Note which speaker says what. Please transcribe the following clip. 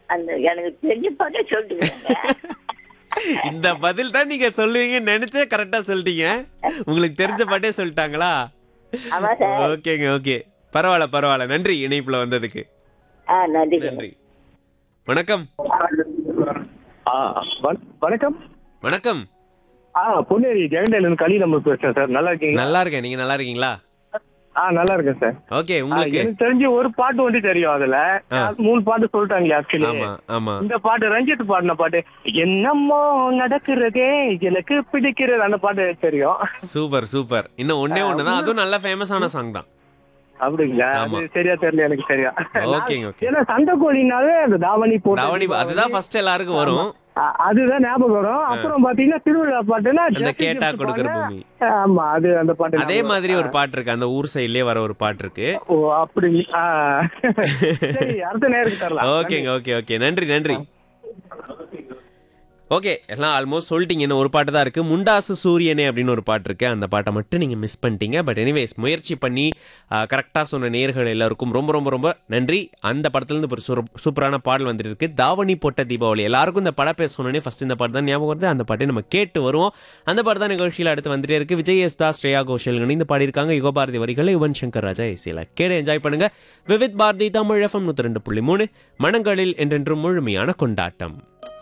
Speaker 1: அந்த எனக்கு தெரிஞ்ச பாட்டே சொல்லிட்டுங்க
Speaker 2: இந்த பதில் தான் நீங்க சொல்லுவீங்கன்னு நினைச்சே கரெக்டா சொல்லிட்டீங்க உங்களுக்கு தெரிஞ்ச பாட்டே சொல்லிட்டாங்களா
Speaker 1: ஆமா சார்
Speaker 2: ஓகேங்க ஓகே பரவாயில்ல பரவாயில்ல நன்றி இணைப்புல வந்ததுக்கு
Speaker 1: ஆ நன்றி
Speaker 2: நன்றி வணக்கம்
Speaker 3: ஆ, வண- வணக்கம்
Speaker 2: வணக்கம்
Speaker 3: ஆ பொன்னேரி ஜெகண்டேலன் கலி நம்ம பேசுறேன் சார் நல்லா இருக்கீங்களா
Speaker 2: நல்லா இருக்கேன் நீங்க நல்லா இருக்கீங்களா
Speaker 3: ஆ நல்லா இருக்கேன் சார்
Speaker 2: ஓகே
Speaker 3: ஆ,
Speaker 2: உங்களுக்கு
Speaker 3: எனக்கு தெரிஞ்சு ஒரு பாட்டு வந்து தெரியும் அதுல
Speaker 2: ஆ.
Speaker 3: மூணு பாட்டு சொல்லிட்டாங்களே ஆக்சுவலி
Speaker 2: ஆமா ஆமா
Speaker 3: இந்த பாட்டு ரஞ்சித் பாடின பாட்டு என்னமோ நடக்கிறதே எனக்கு பிடிக்கிறது அந்த பாட்டு தெரியும்
Speaker 2: சூப்பர் சூப்பர் இன்னும் ஒண்ணே ஒண்ணுதான் அதுவும் நல்ல ஃபேமஸான சாங் தான்
Speaker 3: அப்படிங்களா
Speaker 2: ஆமா.
Speaker 3: அது சரியா தெரியல எனக்கு சரியா
Speaker 2: ஓகேங்க, ஓகே.
Speaker 3: ஏன்னா சண்டை கோழினாவே அந்த தாவணி போட்டு
Speaker 2: தாவணி அதுதான் ஃபர்ஸ்ட் எல்லாருக்கும் வரும்
Speaker 3: ஆ, அதுதான் ஞாபகம் வரும் அப்புறம் பாத்தீங்கன்னா திருவிழா பாட்டுன்னா
Speaker 2: அந்த
Speaker 3: ஜெர்சி
Speaker 2: கேட்டா
Speaker 3: கிஃப்ட்
Speaker 2: கொடுக்கிற
Speaker 3: பாட்டுனா-
Speaker 2: பூமி
Speaker 3: ஆமா அது அந்த பாட்டு
Speaker 2: அதே
Speaker 3: ஞாபகம்
Speaker 2: மாதிரி
Speaker 3: வரும்.
Speaker 2: ஒரு பாட்டு இருக்கு அந்த ஊர் சைட்லயே வர ஒரு பாட்டு இருக்கு
Speaker 3: ஓ அப்படி ஆ. சரி அடுத்த நேருக்கு தரலாம்
Speaker 2: ஓகேங்க ஓகே ஓகே நன்றி நன்றி ஓகே எல்லாம் ஆல்மோஸ்ட் சொல்லிட்டீங்க இன்னும் ஒரு பாட்டு தான் இருக்கு முண்டாசு சூரியனே அப்படின்னு ஒரு பாட்டு இருக்கு அந்த பாட்டை மட்டும் நீங்க மிஸ் பண்ணிட்டீங்க பட் எனிவேஸ் முயற்சி பண்ணி கரெக்டாக சொன்ன நேர்கள் எல்லாருக்கும் ரொம்ப ரொம்ப ரொம்ப நன்றி அந்த படத்துலேருந்து ஒரு சூர- சூப்பரான பாடல் வந்துட்டு இருக்கு தாவணி போட்ட தீபாவளி எல்லாருக்கும் இந்த படம் பேச சொன்னோடனே ஃபர்ஸ்ட் இந்த பாட்டு தான் ஞாபகம் வருது அந்த பாட்டை நம்ம கேட்டு வருவோம் அந்த பாட்டு தான் நிகழ்ச்சியில் அடுத்து வந்துட்டே இருக்கு விஜய் எஸ் தாஸ் ஸ்ரேயா கோஷல் இணைந்து பாடியிருக்காங்க யுகபாரதி வரிகளை யுவன் சங்கர் ராஜா இசையில் கேட என்ஜாய் பண்ணுங்க விவித் பாரதி தமிழ் எஃப்எம் நூற்றி ரெண்டு புள்ளி மூணு மனங்களில் என்றென்றும் முழுமையான கொண்டாட்டம்